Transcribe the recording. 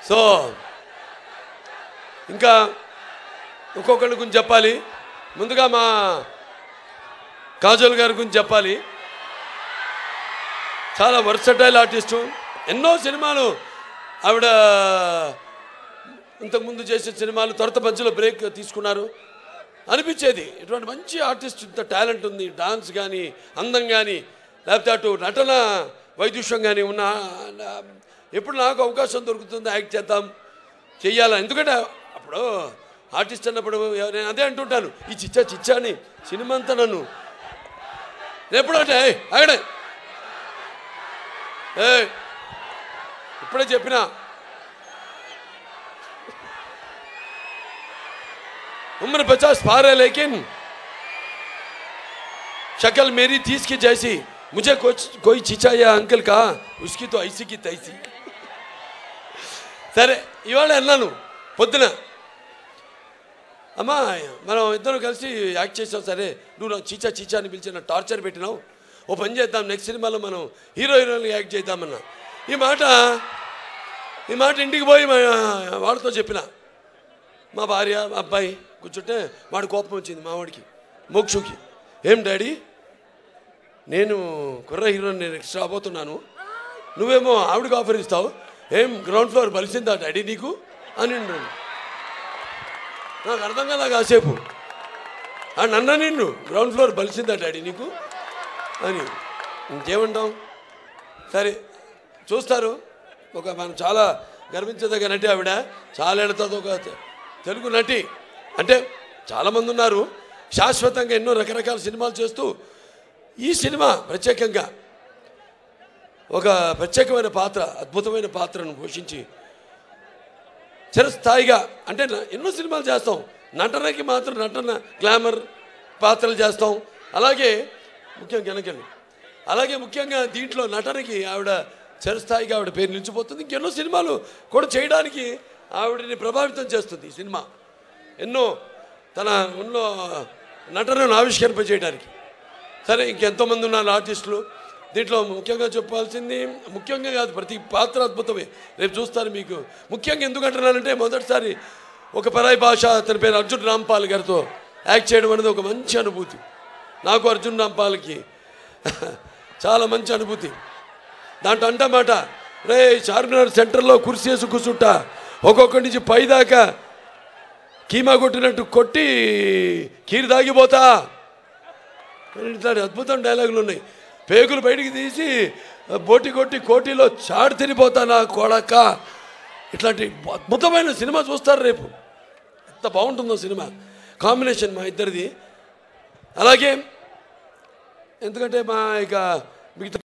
so ఇంకా ఇంకొకళ్ళ గురించి చెప్పాలి ముందుగా మా కాజల్ గారి గురించి చెప్పాలి చాలా వర్సటైల్ ఆర్టిస్టు ఎన్నో సినిమాలు ఆవిడ ఇంతకుముందు చేసే సినిమాలు త్వరత మధ్యలో బ్రేక్ తీసుకున్నారు అనిపించేది ఇటువంటి మంచి ఆర్టిస్ట్ ఇంత టాలెంట్ ఉంది డాన్స్ కానీ అందం కానీ లేకపోతే అటు నటన వైదుష్యం కానీ ఉన్న నా- ఎప్పుడు నాకు అవకాశం దొరుకుతుంది యాక్ట్ చేద్దాం చెయ్యాలా ఎందుకంటే అప్పుడు ఆర్టిస్ట్ అన్నప్పుడు నేను అదే అంటుంటాను ఈ చిచ్చా చిచ్చా అని సినిమా అంతా నన్ను నేను ఎప్పుడు అంటే "ఏయ్, ఆగడే ఏ ఇప్పుడే చెప్పినా उम्र पचास पार है लेकिन शक्ल मेरी तीस की जैसी मुझे कुछ कोई चिचा या अंकल कहा उसकी तो ऐसी की तैसी సరే ఇవాళ అన్నాను పొద్దున అమ్మా మనం ఇద్దరం కలిసి యాక్ట్ చేసాం సరే నువ్వు నా చీచా చీచా అని పిలిచి నా టార్చర్ పెట్టినావు ఓ పని చేద్దాం నెక్స్ట్ సినిమాలో మనం హీరో హీరోయిన్ యాక్ట్ చేద్దామన్నా ఈ మాట ఈ మాట ఇంటికి పోయి మా వాళ్ళతో చెప్పిన మా భార్య మా అబ్బాయి కూర్చుంటే వాడి కోపం వచ్చింది మా వాడికి మోక్షుకి ఏం డాడీ నేను కుర్ర హీరో నేను నెక్స్ట్ రాబోతున్నాను నువ్వేమో ఆవిడకి ఆఫర్ ఇస్తావు ఏం గ్రౌండ్ ఫ్లోర్ బలిసిందా డాడీ నీకు అని అన్నాడు నాకు అర్థం కదా కాసేపు ఆ నన్న నిన్ను గ్రౌండ్ ఫ్లోర్ బలిసిందా డాడీ నీకు అని ఇంకేమంటాం సరే చూస్తారు ఒక మనం చాలా గర్వించదగ్గ నటి ఆవిడ చాలా ఏళ్ళతో ఒక తె- తెలుగు నటి అంటే చాలామంది ఉన్నారు శాశ్వతంగా ఎన్నో రకరకాల సినిమాలు చేస్తూ ఈ సినిమా ప్రత్యేకంగా ఒక ప్రత్యేకమైన పాత్ర అద్భుతమైన పాత్రను పోషించి చిరస్థాయిగా అంటే న- ఎన్నో సినిమాలు చేస్తాం నటనకి మాత్రం నటన గ్లామర్ పాత్రలు చేస్తాం అలాగే ముఖ్యంగా వెనకెళ్ళి అలాగే ముఖ్యంగా దీంట్లో నటనకి ఆవిడ చిరస్థాయిగా ఆవిడ పేరు నిలిచిపోతుంది ఇంకెన్నో సినిమాలు కూడా చేయడానికి ఆవిడని ప్రభావితం చేస్తుంది ఈ సినిమా ఎన్నో తన ఉన్నో నటనను ఆవిష్కరింప చేయడానికి సరే ఇంకెంతోమంది ఉన్నారు ఆర్టిస్టులు దీంట్లో ముఖ్యంగా చెప్పాల్సింది ముఖ్యంగా కాదు ప్రతి పాత్ర అద్భుతమే రేపు చూస్తారు మీకు ముఖ్యంగా ఎందుకు అంటున్నానంటే మొదటిసారి ఒక పరాయి భాష అతని పేరు అర్జున్ రాంపాల్ గారితో యాక్ట్ చేయడం అనేది ఒక మంచి అనుభూతి నాకు అర్జున్ రాంపాల్కి చాలా మంచి అనుభూతి దాంట్లో అంటమాట రే చార్మినార్ సెంటర్లో కుర్సీ వేసి కూర్చుంటా ఒక్కొక్కటి నుంచి పైదాకా కీమా కొట్టినట్టు కొట్టి కీరు దాగిపోతా ఇట్లాంటి అద్భుతం డైలాగులు ఉన్నాయి పేగులు బయటికి తీసి బోటి కొట్టి కోటిలో చాడు తినిపోతా నా కొడక ఇట్లాంటి అద్భుతమైన సినిమా చూస్తారు రేపు ఎంత బాగుంటుందో సినిమా కాంబినేషన్ మా ఇద్దరిది అలాగే ఎందుకంటే మా ఇక మిగతా